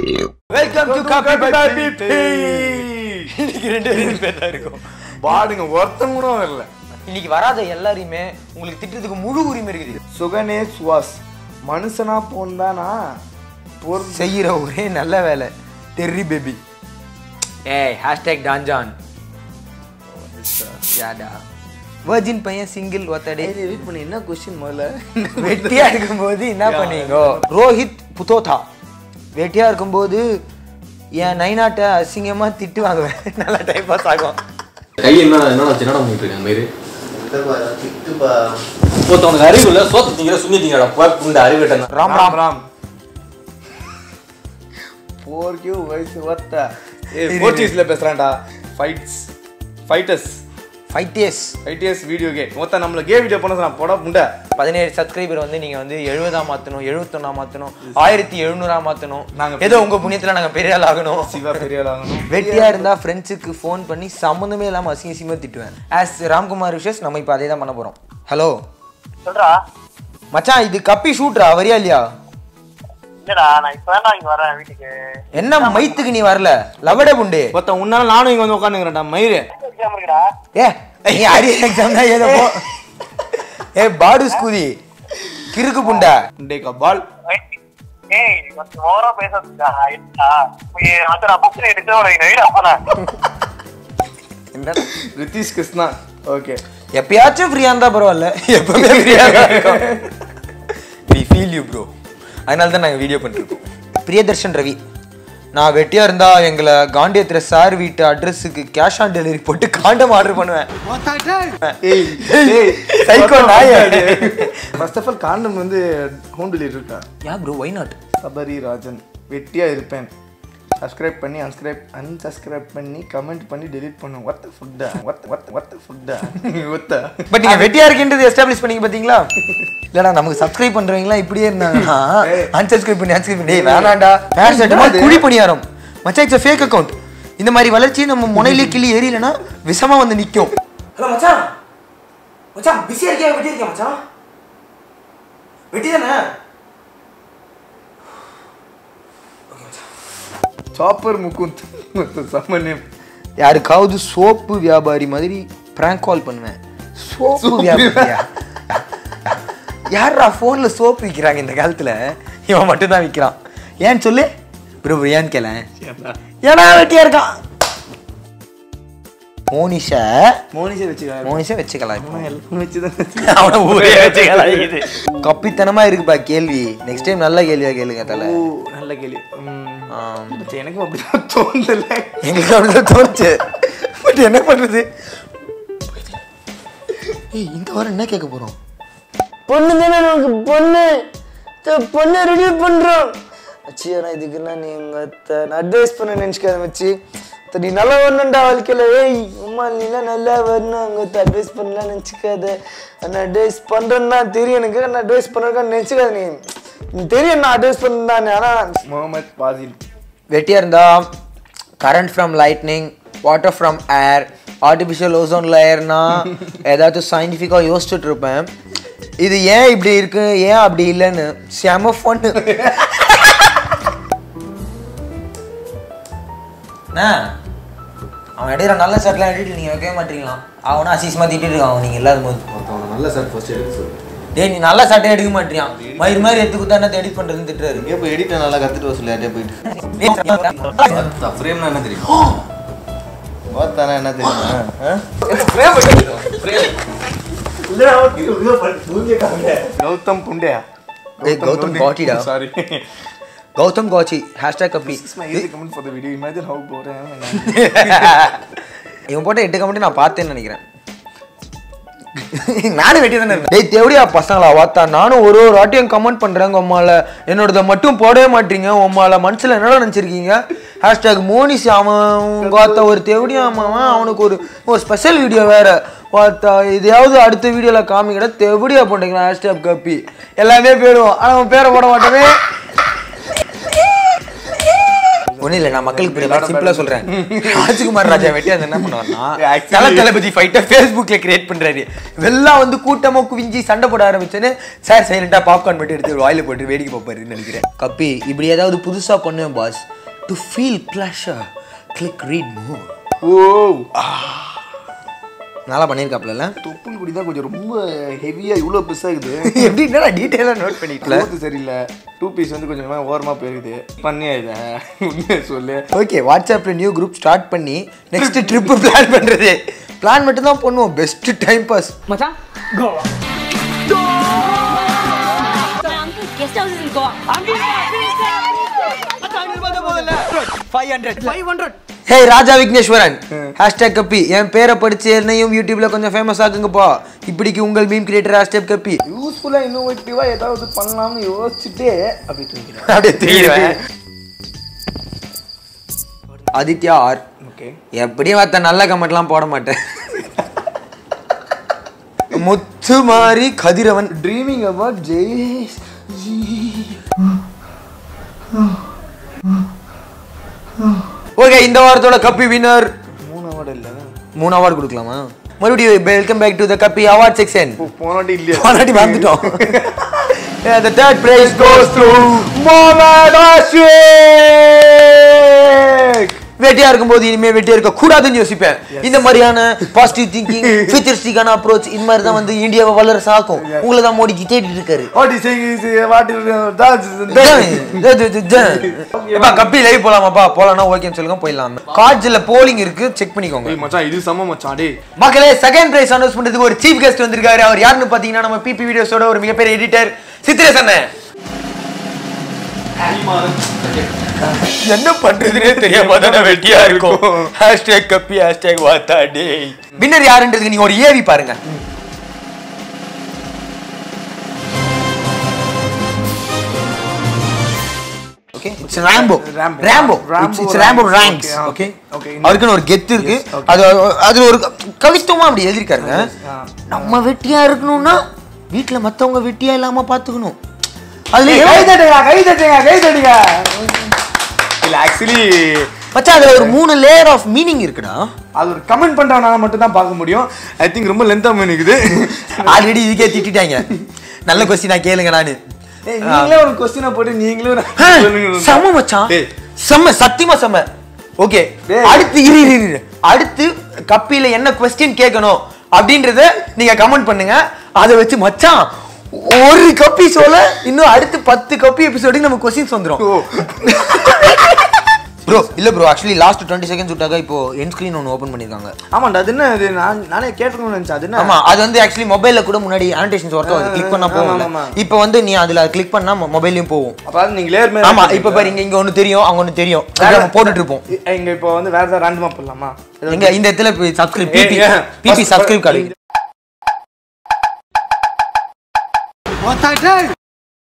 Welcome to copy by Copy பி by இன்னைக்கு ரெண்டு ரெண்டு பேர் தான் இருக்கும் பாடுங்க ஒருத்தன் கூட வரல இன்னைக்கு வராத எல்லாரையுமே உங்களுக்கு திட்டுறதுக்கு முழு உரிமை இருக்குது சுகனே சுவாஸ் மனுஷனா போந்தானா போர் செய்யற ஒரே நல்ல வேலை டெர்ரி பேபி ஏய் ஹேஷ்டேக் டான்ஜான் யாடா வர்ஜின் பையன் சிங்கிள் ஒத்தடே வெயிட் பண்ணி என்ன கொஸ்டின் முதல்ல வெட்டியா இருக்கும்போது என்ன பண்ணீங்க ரோஹித் புத்தோதா வெட்டியா இருக்கும்போது என் நைனாட்ட அசிங்கமா திட்டு வாங்குவேன் நல்லா டைம் பாஸ் ஆகும் கை என்ன என்ன என்னடா பண்ணிட்டு இருக்காங்க மயிறு திட்டுப்பா ஒருத்தவனுக்கு அறிவு இல்ல சோத்து திங்கிற சுண்ணி திங்கடா இந்த அறிவு கட்டணும் ராம் ராம் ராம் போர் கியூ வயசு ஒத்த ஏ இரு, போர்ச்சுகீஸ்ல பேசுறான்டா fights fighters fighters fighters video game மொத்தம் நம்மள கே வீடியோ பண்ண சொன்னா போட முண்டை பதினேழு சப்ஸ்கிரைபர் வந்து நீங்க வந்து எழுபதா மாத்தணும் எழுபத்தொன்னா மாத்தணும் ஆயிரத்தி எழுநூறா மாத்தணும் நாங்க ஏதோ உங்க புண்ணியத்துல நாங்க பெரிய ஆள் ஆகணும் சிவா பெரிய ஆள் ஆகணும் வெட்டியா இருந்தா ஃப்ரெண்ட்ஸுக்கு ஃபோன் பண்ணி சம்மந்தமே இல்லாம அசிங்க அசிங்கமா திட்டுவேன் ஆஸ் ராம்குமார் விஷஸ் நம்ம இப்போ அதே தான் பண்ண போறோம் ஹலோ சொல்றா மச்சான் இது கப்பி ஷூட்ரா வரியா இல்லையா இல்லடா நான் இப்பதான் இங்க வரேன் வீட்டுக்கு என்ன மைத்துக்கு நீ வரல லவடே புண்டு மொத்தம் உன்னால நானும் இங்க வந்து உட்காந்துக்கிறேன்டா மயிறு எக்ஸாம் இருக்குடா ஏ நீ அரியர் எக்ஸாம் தான் ஏதோ போ. ஏ பாடு ஸ்கூதி கிறுக்கு புண்டா டே கபால் ஏய் கொஞ்சம் ஓவரா பேசாதுடா இல்லடா நீ அந்த அப்பா எடுத்து ஒரு நைட் அப்பனா ரித்தீஷ் கிருஷ்ணா ஓகே எப்பயாச்சும் ஃப்ரீயா இருந்தா பரவாயில்ல எப்பவுமே ஃப்ரீயா இருக்கும் வி ஃபீல் யூ ப்ரோ அதனால தான் நாங்கள் வீடியோ பண்ணிருக்கோம் பிரியதர்ஷன் ரவி நான் வெட்டியா இருந்தா எங்களை காண்டியத்துல சார் வீட்டு அட்ரஸுக்கு கேஷ் ஆன் டெலிவரி போட்டு காண்டம் ஆர்டர் பண்ணுவேன் ஏய் Psycho நாயே. ஃபர்ஸ்ட் ஆஃப் ஆல் காண்டம் வந்து ஹோம் டெலிவரி இருக்கா yeah bro why not Sabari Rajan வெட்டியா இருப்பேன் சப்ஸ்கிரைப் பண்ணி அன்ஸ்கிரைப் அன்சப்ஸ்கிரைப் பண்ணி கமெண்ட் பண்ணி டெலீட் பண்ணும் ஒத்த ஃபுட்டா ஒத்த ஒத்த ஒத்த ஃபுட்டா ஒத்த பட் நீங்க வெட்டியா இருக்கேன்றது எஸ்டாப்ளிஷ் பண்ணீங்க பாத்தீங்களா இல்லடா நமக்கு சப்ஸ்கிரைப் பண்றவங்களா இப்படியே இருந்தாங்கன்னா அன்சப்ஸ்கிரைப் பண்ணி அன்சப்ஸ்கிரைப் பண்ணி டேய் வேணாம்டா பேர் செட் குழி பணியாரம் மச்சான் இட்ஸ் ஃபேக் அக்கவுண்ட் இந்த மாதிரி வளர்ச்சி நம்ம முனையிலே கிளி ஏறிலனா விஷமா வந்து நிக்கும் ஹலோ மச்சான் மச்சான் பிஸியா இருக்கியா வெட்டி இருக்கியா மச்சான் வெட்டி தானே சாப்பர் முகுந்த் சாமானியம் யாருக்காவது சோப்பு வியாபாரி மாதிரி பிராங்க் கால் பண்ணுவேன் சோப்பு சோப்பு வியாபாரியா யாரா ஃபோன்ல சோப்பு விற்கிறாங்க இந்த காலத்துல இவன் மட்டும் தான் விற்கிறான் ஏன்னு சொல்லு ப்ரோ ப்ரோ ஏன்னு கேள ஏன்னா வெட்டியா இருக்கான் மோனிஷா மோனிஷை வச்சுக்கலாம் மோனிஷா வச்சுக்கலாம் இப்போ. எல்லாம் வச்சுதான் அவனை ஊரே வச்சுக்கலாம் இது கப்பித்தனமா இருக்குப்பா கேள்வி நெக்ஸ்ட் டைம் நல்ல கேள்வியா கேளுங்க தல ஓ நல்ல கேள்வி ம். ஆம். மச்சான், எனக்கும் அப்படிதான் தோணல எங்களுக்கு அப்படிதான் தோணுச்சு பட் என்ன பண்றது ஏய் இந்த வாரம் என்ன கேட்க போறோம் பொண்ணு தானே நமக்கு பொண்ணு த- பொண்ணை ரெடி பண்றோம் அச்சி ஆனால் இதுக்குன்னா நீ உங்க அத்தை நான் அட்வைஸ் பண்ண நினச்சிக்காத மச்சி அத்தை, நீ நல்லா வரணும்டா வாழ்க்கையில ஏய் உமா நீலாம் நல்லா வரணும் உங்க அத்தை அட்வைஸ் பண்ணலாம் நினச்சிக்காத நான் அட்வைஸ் பண்றேன்னா தெரியும் எனக்கு நான் அட்வைஸ் பண்ணுறேன்னு நினச்சிக்காத நீ நீ தெரியும் நான் அட்வைஸ் பண்ணேன் ஆனால் முகமது பாசில் வெட்டியா இருந்தா current from lightning water from air artificial ozone லேயர்னா ஏதாச்சும் சயின்டிஃபிக்காக யோசிச்சுட்டு இருப்பேன் இது ஏன் இப்படி இருக்கு ஏன் அப்படி இல்லைன்னு செம ஃபன்னு அவன் எடுக்கிற நல்ல ஷர்ட்லாம் எடுத்து நீங்கள் வைக்கவே மாட்டீங்களா அவனும் அசிசமாக திட்டிட்டு இருக்கான் அவன் நீங்கள் இல்லாத போது ஒருத்தவனை நல்ல சார் ஃபர்ஸ்ட் எடுக்க சொல்லு டேய் நீ நல்ல சட்டை எடுக்க மாட்டியான் மயிர் மாதிரி எடுத்து கொடுத்தா என்ன எடிட் பண்ணுறதுன்னு திட்டுறாரு எங்கேயோ போய் எடிட்டை நல்லா கற்றுட்டு வர சொல்லி யார்ட்டே போயிட்டு ஃப்ரேம்னா என்ன தெரியும் பார்த்தானா என்ன தெரியும் கௌதம் புண்டையா ஏய், கௌதம் காட்டிடா. சாரி கௌதம் காச்சி ஹேஷ்டாக் கப்பி This is my easy comment for the video. Imagine how bored I am. இவன் போட்ட எட்டு கமெண்ட் நான் பார்த்தேன்னு நினைக்கிறேன் நானும் வெட்டி தானே இருக்கேன் டேய் தேவடியா பசங்களா வாத்தா நானும் ஒரு ஒரு வாட்டியும் கமெண்ட் பண்றேங்க உம்மால என்னோடத மட்டும் போடவே மாட்டீங்க உம்மால மனசுல என்னடா நினைச்சிருக்கீங்க ஹேஷ்டாக் மோனிஸ் அவன் உங்க வாத்தா ஒரு தேவடியா அவன் அவனுக்கு ஒரு ஒரு ஸ்பெஷல் வீடியோ வேற வாத்தா இதையாவது அடுத்த வீடியோல காமிக்கிட தேவடியா போட்டீங்களா ஹேஷ்டாக் கப்பி எல்லாமே போயிடுவோம் ஆனா அவன் பேரை போட மாட்டோமே ஒன்றும் இல்லை நான் மக்களுக்கு புரியுற மாதிரி சிம்பிளாக சொல்கிறேன் ராஜ்குமார் ராஜா வெட்டி அது என்ன பண்ணுவார்னா Actually- தல தளபதி ஃபைட்டை ஃபேஸ்புக்கில் கிரியேட் பண்ணுறாரு வெள்ளம் வந்து கூட்டமாக குவிஞ்சி சண்டை போட ஆரம்பிச்சேன்னு சார் சைலண்டாக பாப்கார்ன் மட்டும் எடுத்து வாயில போட்டு வேடிக்கை பார்ப்பாருன்னு நினைக்கிறேன் கப்பி இப்படி ஏதாவது புதுசாக பண்ணுவேன் boss to feel pleasure click read more ஓ நல்லா பண்ணியிருக்காப்ல தொப்புள் குடி தான் கொஞ்சம் ரொம்ப ஹெவியாக இவ்வளோ பெருசாக இருக்குது எப்படி என்னடா டீட்டெயிலாக நோட் பண்ணிக்கல க்ளோத்து சரியில்லை டூ பீஸ் வந்து கொஞ்சமாக ஓரமாக போயிருக்குது பண்ணியா இதை உண்மையை சொல்லு ஓகே வாட்ஸ்அப்பில் நியூ குரூப் ஸ்டார்ட் பண்ணி நெக்ஸ்ட் ட்ரிப்பு பிளான் பண்ணுறது பிளான் மட்டும் தான் பண்ணுவோம் பெஸ்ட் டைம் பாஸ் மச்சான் Goa My uncle guest house is in Goa. Hey Raja Vigneshwaran hashtag கப்பி என் பேரை படிச்சு என்னையும் யூடியூப்ல கொஞ்சம் ஃபேமஸ் ஆகுங்கப்பா இப்படிக்கு உங்கள் மீம் கிரியேட்டர் ஹேஷ்டேக் கப்பி யூஸ்ஃபுல்லாக இன்னோவேட்டிவாக ஏதாவது பண்ணலாம்னு யோசிச்சுட்டே அப்படி தூங்கிடுவேன் அப்படியே தெரியுவேன் ஆதித்யா ஆர் ஓகே எப்படியும் மற்ற நல்ல கமெண்ட்லாம் போட மாட்டேன் முத்து மாறி Kathiravan dreaming about Jai okay இந்த வாரத்தோட கப்பி வின்னர் மூணு அவார்டு இல்லை மூணு அவார்டு கொடுக்கலாமா மறுபடியும் வெல்கம் பேக் டு த கப்பி அவார்ட் செக்ஷன் போனாட்டி இல்லையா ஆல்ரெடி வந்துட்டோம் Yeah, the third praise goes to Mohammad Ashik. வெட்டியா இருக்கும்போது இனிமே வெட்டியா இருக்க கூடாதுன்னு யோசிப்பேன் இந்த மாதிரியான பாசிட்டிவ் திங்கிங் ஃபியூச்சரிஸ்டிக்கான அப்ரோச் இந்த மாதிரி தான் வந்து இந்தியாவை வளர சாக்கும் உங்களை தான் மோடிஜி தேடிட்டு இருக்காரு what is is what is எப்பா கப்பி லைவ் போலாமாப்பா போலாம்னா ஓகேன்னு சொல்லுங்க போயிடலாம் கார்ட்ஸ்ல போலிங் இருக்கு செக் பண்ணிக்கோங்க மச்சான் இது செம்ம மச்சான் டேய் மக்களே செகண்ட் பிரைஸ் அனௌன்ஸ் பண்றதுக்கு ஒரு சீஃப் கெஸ்ட் வந்திருக்காரு அவர் யாருன்னு பாத்தீங்கன்னா நம்ம பிபி வீடியோஸோட ஒரு மிகப்பெரிய எடிட்டர் சித்ரேஷ் அண்ணன் என்ன பண்றதுனே தெரியாம தானே வெட்டியா இருக்கும் ஹேஷ்டேக் கப்பி ஹேஷ்டேக் வாத்தா டே வின்னர் யாருன்றதுக்கு நீங்க ஒரு ஏவி பாருங்க okay it's Rambo Rambo. Rambo Rambo it's Rambo ranks. Ranks Okay, okay okay. அவருக்குன்னு ஒரு கெத்து இருக்கு அது அது ஒரு கவித்துவமா அப்படி எழுதிருக்காருங்க நம்ம வெட்டியா இருக்கணும்னா வீட்ல மத்தவங்க வெட்டியா இல்லாம பாத்துக்கணும் அதுல கை எவ்வளவு- தட்டுங்க கை தட்டுங்க கை தட்டுங்க இல்ல ஆக்சுவலி மச்சான் அதுல ஒரு மூணு லேயர் ஆஃப் மீனிங் இருக்குடா அது ஒரு கமெண்ட் பண்றவனால மட்டும் தான் பார்க்க முடியும் ஐ திங்க் ரொம்ப லென்த்தா இருக்குது ஆல்ரெடி இதுக்கே திட்டிட்டாங்க நல்ல கொஸ்டின் நான் கேளுங்க நானு ஏய், நீங்களே ஒரு கொஸ்டினை போட்டு நீங்களே ஒரு ஆ, சொல்லுங்க. செம்ம மச்சான் டேய், செம்ம சத்தியமா செம்ம ஓகே டேய். அடுத்து இரு இரு, இரு அடுத்து கப்பில என்ன கொஸ்டின் கேட்கணும் அப்படின்றத நீங்க கமெண்ட் பண்ணுங்க அதை வச்சு மச்சான் ஒரு கப்பி சொல்ல இன்னும் அடுத்து பத்து கப்பி எபிசோடுக்கு நம்ம கொஸ்டின்ஸ் வந்துரும் ஓ. ப்ரோ இல்ல bro actually last twenty seconds விட்டாக இப்போ என் ஸ்க்ரீன் ஒன்று ஓப்பன் பண்ணிருக்காங்க ஆமாண்டா அது என்ன அது நான் நானே கேட்கணும்னு நினைச்சேன் அது என்ன ஆமா அது வந்து ஆக்சுவலி மொபைல்ல கூட முன்னாடி ஆனிடேஷன்ஸ் ஒர்க் ஆகுது கிளிக் பண்ணா ஆமா, போகும் ஆமா. இப்போ வந்து நீ அதுல கிளிக் பண்ணா மொபைல்லயும் போகும் அப்ப நீங்க லேயர் மேல ஆமா இப்போ பாரு இங்க இங்க ஒண்ணு தெரியும் அங்க ஒண்ணு தெரியும் அது நம்ம போட்டுட்டு இருப்போம் இங்க இப்போ வந்து வேற ஏதாவது ரேண்டமா போடலாமா எங்க இந்த இடத்துல சப்ஸ்கிரைப் பிபி ஏய், ஏன்? BP First- subscribe college